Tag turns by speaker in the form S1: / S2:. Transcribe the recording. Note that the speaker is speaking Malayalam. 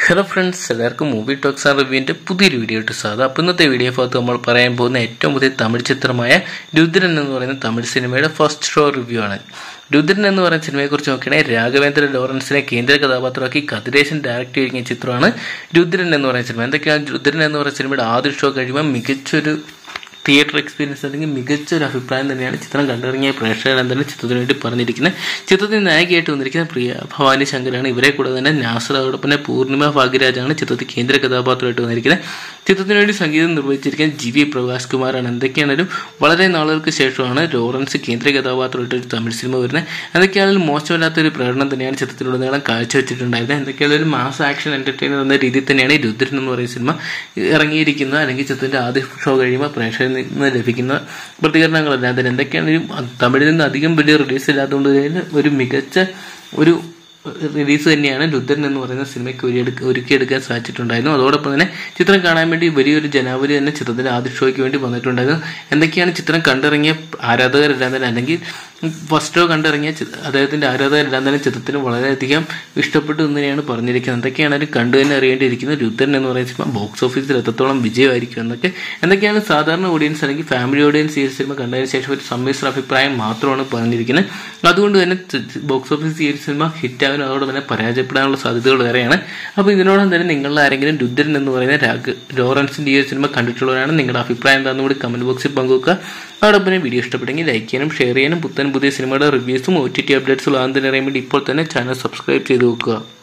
S1: ഹലോ ഫ്രണ്ട്സ് എല്ലാവർക്കും മൂവി ടോക്സ് ആൻഡ് റിവ്യൂവിൻ്റെ പുതിയൊരു വീഡിയോ ഇട്ട് സാധാ അപ്പോൾ ഇന്നത്തെ വീഡിയോ ഭാഗത്ത് നമ്മൾ പറയാൻ പോകുന്ന ഏറ്റവും പുതിയ തമിഴ് ചിത്രമായ രുദ്രൻ എന്ന് പറയുന്ന തമിഴ് സിനിമയുടെ ഫസ്റ്റ് ഷോ റിവ്യൂ ആണ് രുദ്രൻ എന്ന് പറയുന്ന സിനിമയെക്കുറിച്ച് നോക്കുകയാണെങ്കിൽ രാഘവേന്ദ്ര ലോറൻസിനെ കേന്ദ്ര കഥാപാത്രമാക്കി കതിരേശൻ ഡയറക്റ്റ് ചെയ്യുന്ന ചിത്രമാണ് രുദ്രൻ എന്ന് പറയുന്ന സിനിമ എന്തൊക്കെയാണ് രുദ്രൻ എന്ന് പറയുന്ന സിനിമയുടെ ആദ്യ ഷോ കഴിയുമ്പോൾ മികച്ചൊരു തിയേറ്റർ എക്സ്പീരിയൻസ് അല്ലെങ്കിൽ മികച്ച ഒരു അഭിപ്രായം തന്നെയാണ് ചിത്രം കണ്ടിറങ്ങിയ പ്രേക്ഷകർ എന്താണ് ചിത്രത്തിന് വേണ്ടി പറഞ്ഞിരിക്കുന്നത് ചിത്രത്തിൽ നായികയായിട്ട് വന്നിരിക്കുന്ന പ്രിയ ഭവാനി ശങ്കരാണ് ഇവരെ കൂടെ തന്നെ നാസർ അതോടൊപ്പം തന്നെ പൂർണിമ ഭാഗ്യരാജാണ് ചിത്രത്തിൽ കേന്ദ്ര കഥാപാത്രമായിട്ട് വന്നിരിക്കുന്നത് ചിത്രത്തിന് വേണ്ടി സംഗീതം നിർവഹിച്ചിരിക്കുന്ന ജി വി പ്രകാശ് കുമാറാണ് എന്തൊക്കെയാണെങ്കിലും വളരെ നാളുകൾക്ക് ശേഷമാണ് ലോറൻസ് കേന്ദ്ര കഥാപാത്രമായിട്ട് ഒരു തമിഴ് സിനിമ വരുന്നത് എന്തൊക്കെയാണെങ്കിലും മോശമില്ലാത്തൊരു പ്രകടനം തന്നെയാണ് ചിത്രത്തിലുടനീളം കാഴ്ചവെച്ചിട്ടുണ്ടായിരുന്നത് എന്തൊക്കെയാണെങ്കിലും ഒരു മാസ് ആക്ഷൻ എന്റർടൈനർ എന്ന രീതിയിൽ തന്നെയാണ് ഈ രുദ്രൻ എന്ന് പറയുന്ന സിനിമ ഇറങ്ങിയിരിക്കുന്നത് അല്ലെങ്കിൽ ചിത്രത്തിന്റെ ആദ്യ ഷോ കഴിയുമ്പോൾ പ്രേക്ഷകരിൽ നിന്ന് ലഭിക്കുന്ന പ്രതികരണങ്ങളെല്ലാം തന്നെ എന്തൊക്കെയാണെങ്കിലും തമിഴിൽ നിന്ന് അധികം വലിയ റിലീസ് ഇല്ലാത്തതുകൊണ്ട് തന്നെ ഒരു മികച്ച ഒരു റിലീസ് തന്നെയാണ് രുദ്രൻ എന്ന് പറയുന്ന സിനിമയ്ക്ക് ഒരുക്കി ഒരുക്കിയെടുക്കാൻ സാധിച്ചിട്ടുണ്ടായിരുന്നു അതോടൊപ്പം തന്നെ ചിത്രം കാണാൻ വേണ്ടി വലിയൊരു ജനാവലി തന്നെ ചിത്രത്തിന്റെ ആദ്യ ഷോയ്ക്ക് വേണ്ടി വന്നിട്ടുണ്ടായിരുന്നു എന്തൊക്കെയാണ് ചിത്രം കണ്ടിറങ്ങിയ ആരാധകരെല്ലാം തന്നെ അല്ലെങ്കിൽ ഫസ്റ്റ് ഷോ കണ്ടിറങ്ങിയ അദ്ദേഹത്തിന്റെ ആരാധകരെല്ലാം തന്നെ ചിത്രത്തിന് വളരെയധികം ഇഷ്ടപ്പെട്ടു എന്ന് തന്നെയാണ് പറഞ്ഞിരിക്കുന്നത് എന്തൊക്കെയാണെങ്കിലും കണ്ടു തന്നെ അറിയേണ്ടിയിരിക്കുന്നത് രുദ്രൻ എന്ന് പറയുന്ന സിനിമ ബോക്സ് ഓഫീസിൽ എത്രത്തോളം വിജയമായിരിക്കും എന്നൊക്കെ എന്തൊക്കെയാണ് സാധാരണ ഓഡിയൻസ് അല്ലെങ്കിൽ ഫാമിലി ഓഡിയൻസ് ഈ സിനിമ കണ്ടതിന് ശേഷം ഒരു സമ്മിശ്ര അഭിപ്രായം മാത്രമാണ് പറഞ്ഞിരിക്കുന്നത് അതുകൊണ്ട് തന്നെ ബോക്സ് ഓഫീസ് ഈ സിനിമ ഹിറ്റാകാനും അതോടൊപ്പം തന്നെ പരാജയപ്പെടാനുള്ള സാധ്യതകൾ വേറെയാണ് അപ്പോൾ ഇതിനോടൊപ്പം തന്നെ നിങ്ങളിൽ ആരെങ്കിലും രുദ്രൻ എന്ന് പറയുന്ന രാഗ് ലോറൻസിന്റെ ഈ സിനിമ കണ്ടിട്ടുള്ളവരാണ് നിങ്ങളുടെ അഭിപ്രായം എന്താണെന്ന് കൂടി കമന്റ് ബോക്സിൽ പങ്കുവെക്കുക അതോടൊപ്പം തന്നെ വീഡിയോ ഇഷ്ടപ്പെട്ടെങ്കിൽ ലൈക്ക് ചെയ്യാനും ഷെയർ ചെയ്യാനും പുത്തൻ പുതിയ സിനിമയുടെ റിവ്യൂസും ഒ ടി ടി അപ്ഡേറ്റ്സും ആദ്യം തന്നെ അറിയാൻ വേണ്ടി ഇപ്പോൾ തന്നെ ചാനൽ സബ്സ്ക്രൈബ് ചെയ്ത് വെക്കുക